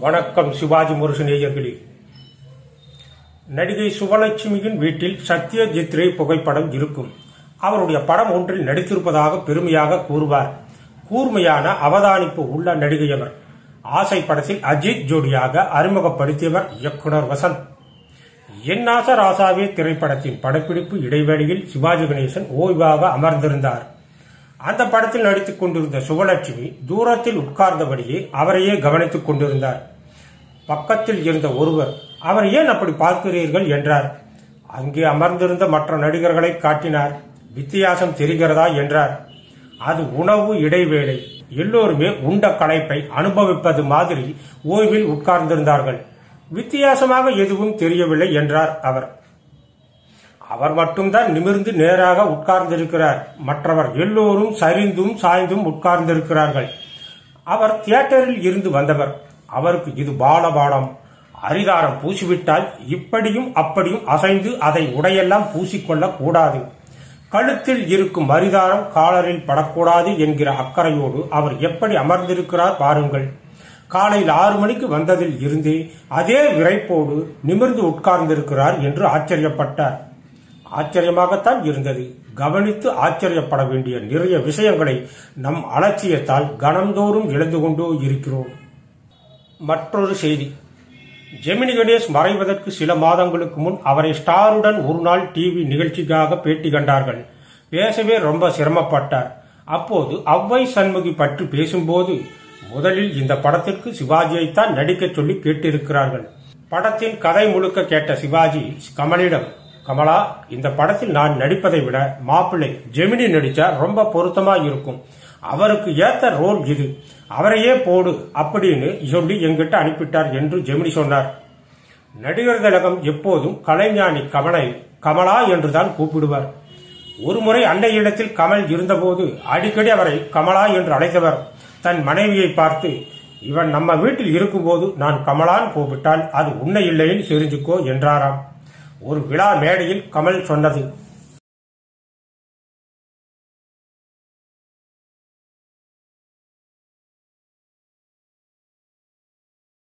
வணக்கம் சிவாஜி முரசு நேயர்களே நடிகை சுவலட்சுமியின் வீட்டில் சத்யஜித் ரே புகைப்படம் இருக்கும் அவருடைய படம் ஒன்றில் நடித்திருப்பதாக பெருமையாக கூறுவார் கூர்மையான அவதானிப்பு உள்ள நடிகை அவர் ஆசை படத்தில் அஜித் ஜோடியாக அறிமுகப்படுத்தியவர் இயக்குனர் வசந்த் என்னாச ராசாவே திரைப்படத்தின் படப்பிடிப்பு இடைவேளையில் சிவாஜி கணேசன் ஓய்வாக அமர்ந்திருந்தார் அந்த படத்தில் நடித்துக் கொண்டிருந்த சுவலட்சுமி தூரத்தில் உட்கார்ந்தபடியே அவரையே கவனித்துக் கொண்டிருந்தார் பக்கத்தில் இருந்த ஒருவர் அவர் ஏன் அப்படி பார்க்கிறீர்கள் என்றார் அங்கே அமர்ந்திருந்த மற்ற நடிகர்களை காட்டினார் வித்தியாசம் தெரிகிறதா என்றார் அது உணவு இடைவேளை எல்லோருமே உண்ட களைப்பை அனுபவிப்பது மாதிரி ஓய்வில் உட்கார்ந்திருந்தார்கள் வித்தியாசமாக எதுவும் தெரியவில்லை என்றார் அவர் அவர் மட்டும்தான் நிமிர்ந்து நேராக உட்கார்ந்திருக்கிறார் மற்றவர் எல்லோரும் சரிந்தும் சாய்ந்தும் உட்கார்ந்திருக்கிறார்கள் அவர் தியேட்டரில் இருந்து வந்தவர் அவருக்கு இது பாலபாடம் அரிதாரம் பூசிவிட்டால் இப்படியும் அப்படியும் அசைந்து அதை உடையெல்லாம் பூசிக்கொள்ள கூடாது கழுத்தில் இருக்கும் அரிதாரம் காலரில் படக்கூடாது என்கிற அக்கறையோடு அவர் எப்படி அமர்ந்திருக்கிறார் பாருங்கள் காலையில் ஆறு மணிக்கு வந்ததில் இருந்தே அதே விரைப்போடு நிமிர்ந்து உட்கார்ந்திருக்கிறார் என்று ஆச்சரியப்பட்டார் ஆச்சரியமாகத்தான் இருந்தது கவனித்து ஆச்சரியப்பட வேண்டிய நிறைய விஷயங்களை நம் அலட்சியத்தால் கணந்தோறும் இழந்து கொண்டோ இருக்கிறோம் மற்றொரு செய்தி ஜெமினி கணேஷ் மறைவதற்கு சில மாதங்களுக்கு முன் அவரை ஸ்டாருடன் ஒரு நாள் டிவி நிகழ்ச்சிக்காக பேட்டி கண்டார்கள் பேசவே ரொம்ப சிரமப்பட்டார் அப்போது அவ்வை சண்முகி பற்றி பேசும்போது முதலில் இந்த படத்திற்கு சிவாஜியைத்தான் நடிக்கச் சொல்லி கேட்டிருக்கிறார்கள் படத்தின் கதை முழுக்க கேட்ட சிவாஜி கமலிடம் கமலா இந்த படத்தில் நான் நடிப்பதை விட மாப்பிள்ளை ஜெமினி நடிச்சா ரொம்ப பொருத்தமா இருக்கும் அவருக்கு ஏத்த ரோல் இது அவரையே போடு அப்படின்னு சொல்லி எங்கிட்ட அனுப்பிட்டார் என்று ஜெமினி சொன்னார் நடிகர் திலகம் எப்போதும் கலைஞானி கமலை கமலா என்றுதான் கூப்பிடுவார் ஒருமுறை அண்டை இடத்தில் கமல் இருந்தபோது அடிக்கடி அவரை கமலா என்று அழைத்தவர் தன் மனைவியை பார்த்து இவன் நம்ம வீட்டில் இருக்கும்போது நான் கமலான் கூப்பிட்டால் அது உன்னை இல்லைன்னு தெரிஞ்சுக்கோ என்றாராம் ஒரு விழா மேடையில் கமல் சொன்னது